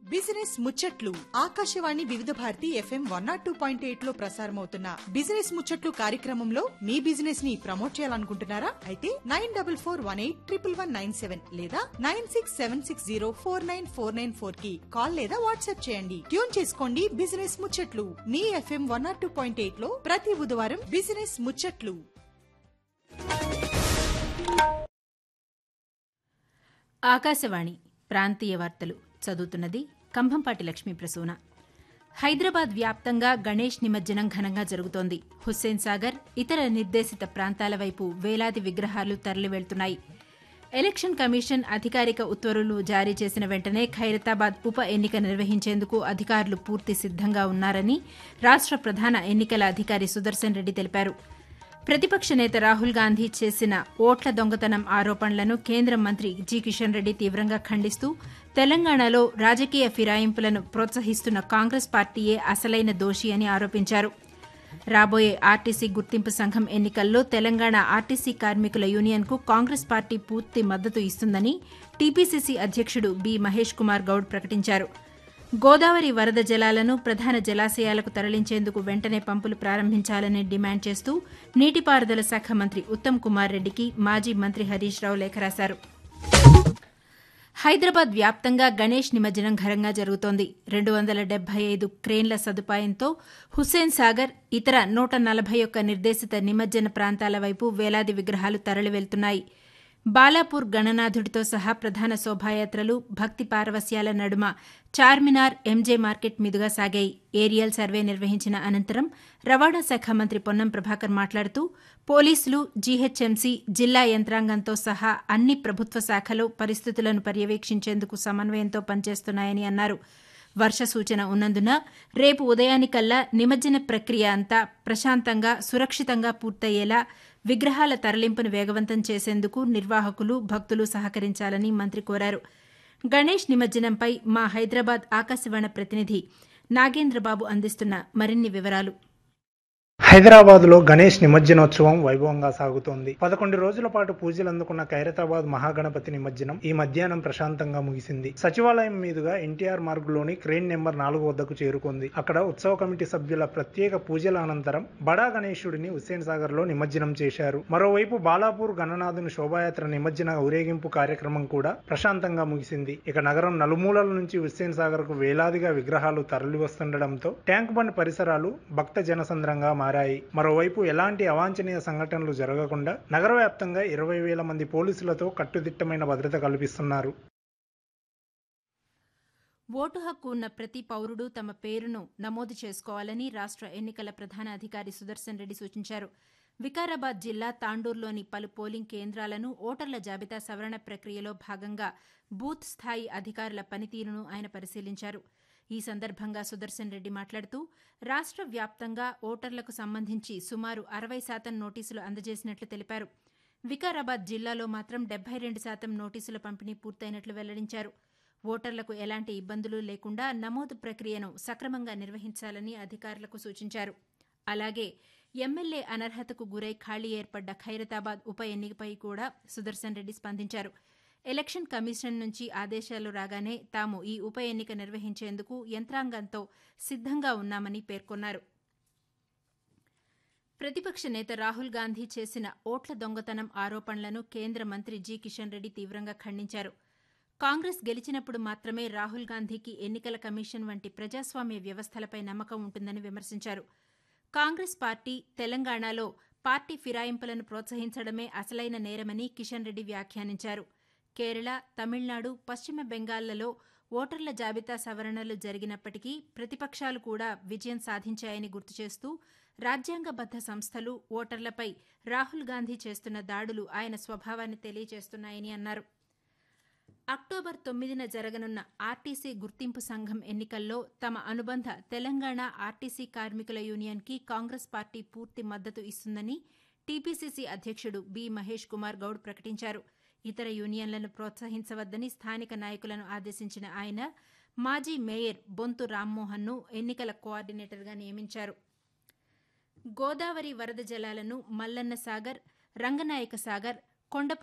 business ముచ్చట్లు Akashvani Vividh Bharati FM one nought two point eight లో ప్రసారమవుతున్న బిజినెస్ ముచ్చట్లు కార్యక్రమంలో మీ బిజినెస్ ని ప్రమోట్ చేయాలనుకుంటున్నారా అయితే nine double four one eight triple one nine seven లేదా nine six seven six zero four nine four nine four కి కాల్ లేదా వాట్సాప్ చేయండి ట్యూన్ చేసుకోండి బిజినెస్ ముచ్చట్లు మీ FM one nought two point eight లో ప్రతి బుధవారం బిజినెస్ ముచ్చట్లు ఆకాశవాణి ప్రాంతీయ వార్తలు చదువుతున్నది కంభంపాటి లక్ష్మీ ప్రసూన హైదరాబాద్ వ్యాప్తంగా గణేష్ నిమజ్జనం ఘనంగా జరుగుతోంది హుస్సేన్ సాగర్ ఇతర నిర్దేశిత ప్రాంతాల వైపు వేలాది విగ్రహాలు తరలివెళ్తున్నాయి ఎలక్షన్ కమిషన్ అధికారిక ఉత్తర్వులు జారీ చేసిన వెంటనే ఖైరతాబాద్ ఉప ఎన్నిక నిర్వహించేందుకు అధికారులు పూర్తి సిద్దంగా ఉన్నారని రాష్ట ప్రధాన ఎన్నికల అధికారి సుదర్శన్ రెడ్డి తెలిపారు ప్రతిపక్ష నేత రాహుల్ గాంధీ చేసిన ఓట్ల దొంగతనం ఆరోపణలను కేంద్ర మంత్రి జి కిషన్ రెడ్డి తీవ్రంగా ఖండిస్తూ తెలంగాణలో రాజకీయ ఫిరాయింపులను ప్రోత్సహిస్తున్న కాంగ్రెస్ పార్టీయే అసలైన దోషి అని ఆరోపించారు రాబోయే ఆర్టీసీ గుర్తింపు సంఘం ఎన్నికల్లో తెలంగాణ ఆర్టీసీ కార్మికుల యూనియన్కు కాంగ్రెస్ పార్టీ పూర్తి మద్దతు ఇస్తుందని టీపీసీసీ అధ్యక్షుడు బి మహేష్ కుమార్ గౌడ్ ప్రకటించారు గోదావరి వరద జలాలను ప్రధాన జలాశయాలకు తరలించేందుకు వెంటనే పంపులు ప్రారంభించాలని డిమాండ్ చేస్తూ నీటిపారుదల శాఖ మంత్రి ఉత్తమ్ కుమార్ రెడ్డికి మాజీ మంత్రి హరీష్ రావు లేఖ రాశారు హైదరాబాద్ వ్యాప్తంగా గణేష్ నిమజ్జనం ఘనంగా జరుగుతోంది రెండు వందల డెబ్బై ఐదు క్రేన్ల సదుపాయంతో హుస్సేన్ సాగర్ ఇతర నూట నలభై ఒక్క నిర్దేశిత నిమజ్జన ప్రాంతాల వైపు వేలాది విగ్రహాలు తరలి వెళ్తున్నాయి బాలాపూర్ గణనాథుడితో సహా ప్రధాన శోభాయాత్రలు భక్తి పారవస్యాల నడుమ చార్మినార్ ఎంజే మార్కెట్ మీదుగా సాగాయి ఏరియల్ సర్వే నిర్వహించిన అనంతరం రవాణా శాఖ మంత్రి పొన్నం ప్రభాకర్ మాట్లాడుతూ పోలీసులు జీహెచ్ఎంసీ జిల్లా యంత్రాంగంతో సహా అన్ని ప్రభుత్వ శాఖలు పరిస్థితులను పర్యవేక్షించేందుకు సమన్వయంతో పనిచేస్తున్నాయని అన్నారు వర్ష సూచన ఉన్నందున రేపు ఉదయానికల్లా నిమజ్జన ప్రక్రియ అంతా ప్రశాంతంగా సురక్షితంగా పూర్తయ్యేలా విగ్రహాల తరలింపును వేగవంతం చేసేందుకు నిర్వాహకులు భక్తులు సహకరించాలని మంత్రి కోరారు గణేష్ నిమజ్జనంపై మా హైదరాబాద్ ఆకాశవాణి ప్రతినిధి నాగేంద్రబాబు అందిస్తున్న మరిన్ని వివరాలు హైదరాబాద్ లో గణేష్ నిమజ్జనోత్సవం వైభవంగా సాగుతోంది పదకొండు రోజుల పాటు పూజలు అందుకున్న ఖైరతాబాద్ మహాగణపతి నిమజ్జనం ఈ మధ్యాహ్నం ప్రశాంతంగా ముగిసింది సచివాలయం మీదుగా ఎన్టీఆర్ మార్గులోని క్రేన్ నెంబర్ నాలుగు వద్దకు చేరుకుంది అక్కడ ఉత్సవ కమిటీ సభ్యుల ప్రత్యేక పూజల అనంతరం బడా గణేశుడిని హుస్సేన్ సాగర్ లో నిమజ్జనం చేశారు మరోవైపు బాలాపూర్ గణనాథుని శోభాయాత్ర నిమజ్జన ఊరేగింపు కార్యక్రమం కూడా ప్రశాంతంగా ముగిసింది ఇక నగరం నలుమూలల నుంచి హుస్సేన్ సాగర్ కు వేలాదిగా విగ్రహాలు తరలి వస్తుండటంతో ట్యాంక్ బండ్ పరిసరాలు భక్త జనసంద్రంగా మారాయి మరోవైపు ఎలాంటి అవాంఛనీయ సంఘటనలు జరగకుండా నగర వ్యాప్తంగా ఇరవై వేల మంది పోలీసులతో కట్టుదిట్టమైన భద్రత కల్పిస్తున్నారు ఓటు హక్కు ఉన్న ప్రతి పౌరుడు తమ పేరును నమోదు చేసుకోవాలని రాష్ట్ర ఎన్నికల ప్రధాన అధికారి సుదర్శన్ రెడ్డి సూచించారు వికారాబాద్ జిల్లా తాండూరులోని పలు పోలింగ్ కేంద్రాలను ఓటర్ల జాబితా సవరణ ప్రక్రియలో భాగంగా బూత్ స్థాయి అధికారుల పనితీరును ఆయన పరిశీలించారు ఈ సందర్భంగా సుదర్శన్ రెడ్డి మాట్లాడుతూ రాష్ట్ర వ్యాప్తంగా ఓటర్లకు సంబంధించి సుమారు అరవై శాతం నోటీసులు అందజేసినట్లు తెలిపారు వికారాబాద్ జిల్లాలో మాత్రం డెబ్బై రెండు శాతం నోటీసుల పంపిణీ పూర్తయినట్లు వెల్లడించారు ఓటర్లకు ఎలాంటి ఇబ్బందులు లేకుండా నమోదు ప్రక్రియను సక్రమంగా నిర్వహించాలని అధికారులకు సూచించారు అలాగే ఎమ్మెల్యే అనర్హతకు గురై ఖాళీ ఏర్పడ్డ ఖైరతాబాద్ ఉప ఎన్నికపై కూడా సుదర్శన్ రెడ్డి స్పందించారు ఎలక్షన్ కమిషన్ నుంచి ఆదేశాలు రాగానే తాము ఈ ఉప ఎన్నిక నిర్వహించేందుకు యంత్రాంగంతో సిద్దంగా ఉన్నామని పేర్కొన్నారు ప్రతిపక్ష నేత రాహుల్ గాంధీ చేసిన ఓట్ల దొంగతనం ఆరోపణలను కేంద్ర మంత్రి జి కిషన్ రెడ్డి తీవ్రంగా ఖండించారు కాంగ్రెస్ గెలిచినప్పుడు మాత్రమే రాహుల్ గాంధీకి ఎన్నికల కమిషన్ వంటి ప్రజాస్వామ్య వ్యవస్థలపై నమ్మకం ఉంటుందని విమర్శించారు కాంగ్రెస్ పార్టీ తెలంగాణలో పార్టీ ఫిరాయింపులను ప్రోత్సహించడమే అసలైన నేరమని కిషన్ రెడ్డి వ్యాఖ్యానించారు కేరళ తమిళనాడు పశ్చిమ బెంగాల్లలో ఓటర్ల జాబితా సవరణలు జరిగినప్పటికీ ప్రతిపక్షాలు కూడా విజయం సాధించాయని గుర్తు చేస్తూ రాజ్యాంగబద్ద సంస్థలు ఓటర్లపై రాహుల్ గాంధీ చేస్తున్న దాడులు ఆయన స్వభావాన్ని తెలియజేస్తున్నాయని అన్నారు అక్టోబర్ తొమ్మిదిన జరగనున్న ఆర్టీసీ గుర్తింపు సంఘం ఎన్నికల్లో తమ అనుబంధ తెలంగాణ ఆర్టీసీ కార్మికుల యూనియన్కి కాంగ్రెస్ పార్టీ పూర్తి మద్దతు ఇస్తుందని టీపీసీసీ అధ్యక్షుడు బి మహేష్ కుమార్ గౌడ్ ప్రకటించారు ఇతర యూనియన్లను ప్రోత్సహించవద్దని స్థానిక నాయకులను ఆదేశించిన ఆయన మాజీ మేయర్ బొంతు రామ్మోహన్ను ఎన్నికల కోఆర్డినేటర్గా నియమించారు గోదావరి వరద జలాలను మల్లన్న సాగర్ రంగనాయక సాగర్ కొండ